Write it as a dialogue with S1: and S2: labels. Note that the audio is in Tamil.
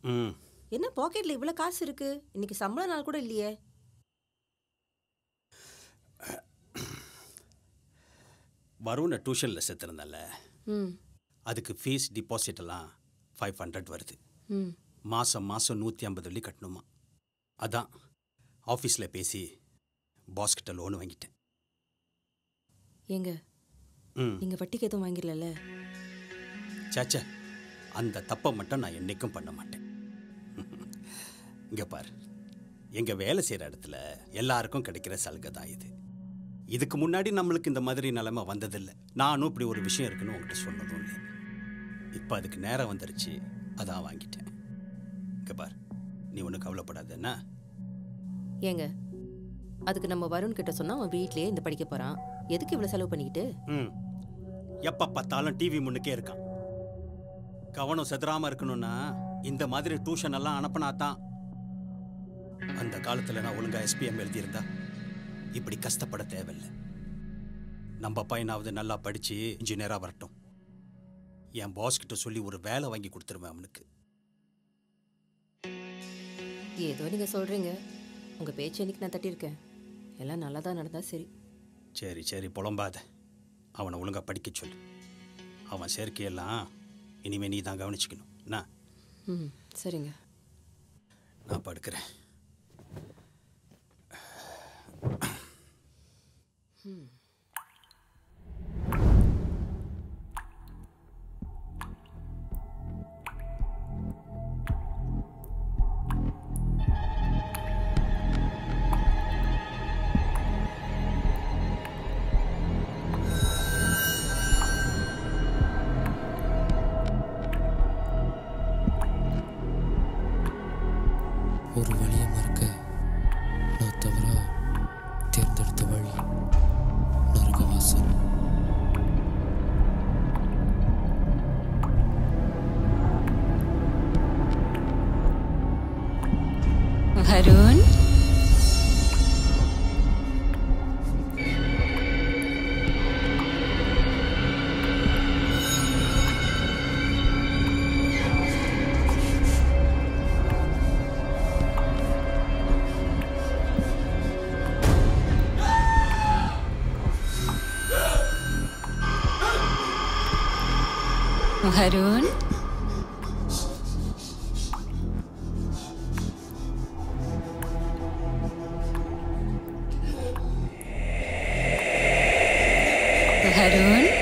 S1: ம்
S2: என்ன பாக்கெட்ல இவ்வளவு காசு இருக்கு இன்னைக்கு சம்பள நாள் கூட இல்லையே
S1: வருணை டியூஷனில் சேர்த்துருந்தேன்ல
S2: ம்
S1: அதுக்கு ஃபீஸ் டிபாசிட் எல்லாம் ஃபைவ் ஹண்ட்ரட் வருது
S2: ம்
S1: மாதம் மாதம் நூற்றி ஐம்பது வெள்ளி கட்டணுமா அதான் ஆஃபீஸில் பேசி பாஸ் கிட்ட லோன் வாங்கிட்டேன்
S2: ஏங்க
S1: ம்
S2: நீங்க வட்டிக்கு எதுவும் வாங்கிடல
S1: சேச்சே அந்த தப்பை மட்டும் நான் என்னைக்கும் பண்ண மாட்டேன் இங்கே பார் எங்கள் வேலை செய்கிற இடத்துல எல்லாருக்கும் கிடைக்கிற சலுகை தான் இது இதுக்கு முன்னாடி நம்மளுக்கு இந்த மாதிரி நிலைமை வந்ததில்லை நானும் இப்படி ஒரு விஷயம் இருக்குன்னு உங்ககிட்ட சொன்னதும் இல்லை இப்போ அதுக்கு நேரம் வந்துருச்சு அதான் வாங்கிட்டேன் இங்கே பார் நீ ஒன்றும் கவலைப்படாத என்ன
S2: ஏங்க அதுக்கு நம்ம வருண் கிட்ட சொன்னா அவன் வீட்லயே இந்த படிக்க போறான் எதுக்கு இவ்வளவு செலவு பண்ணிக்கிட்டு
S1: ம் எப்போ பார்த்தாலும் டிவி முன்னுக்கே இருக்கான் கவனம் செதறாம இருக்கணும்னா இந்த மாதிரி டியூஷன் எல்லாம் அனுப்பினா தான் அந்த காலத்தில் நான் ஒழுங்கா எஸ்பிஎம் எழுதியிருந்தா இப்படி கஷ்டப்பட தேவையில்லை நம்ம பையனாவது நல்லா படிச்சு இன்ஜினியராக வரட்டும் என் பாஸ் கிட்ட சொல்லி ஒரு வேலை வாங்கி கொடுத்துருவேன் அவனுக்கு
S2: ஏதோ நீங்க சொல்றீங்க உங்க பேச்சு இன்னைக்கு நான் தட்டியிருக்கேன் எல்லாம் நல்லா தான் நடந்தா சரி
S1: சரி சரி புலம்பாத அவனை ஒழுங்கா படிக்க சொல்லு அவன் சேர்க்கையெல்லாம் இனிமே நீ தான் கவனிச்சுக்கணும் என்ன
S2: ம் சரிங்க
S1: நான் படுக்கிறேன்
S3: ஒரு வழியை மறக்க நான் தவறா தேர்ந்தெடுத்த வழி நரகவாசல்
S2: வருண் வருண் வருண்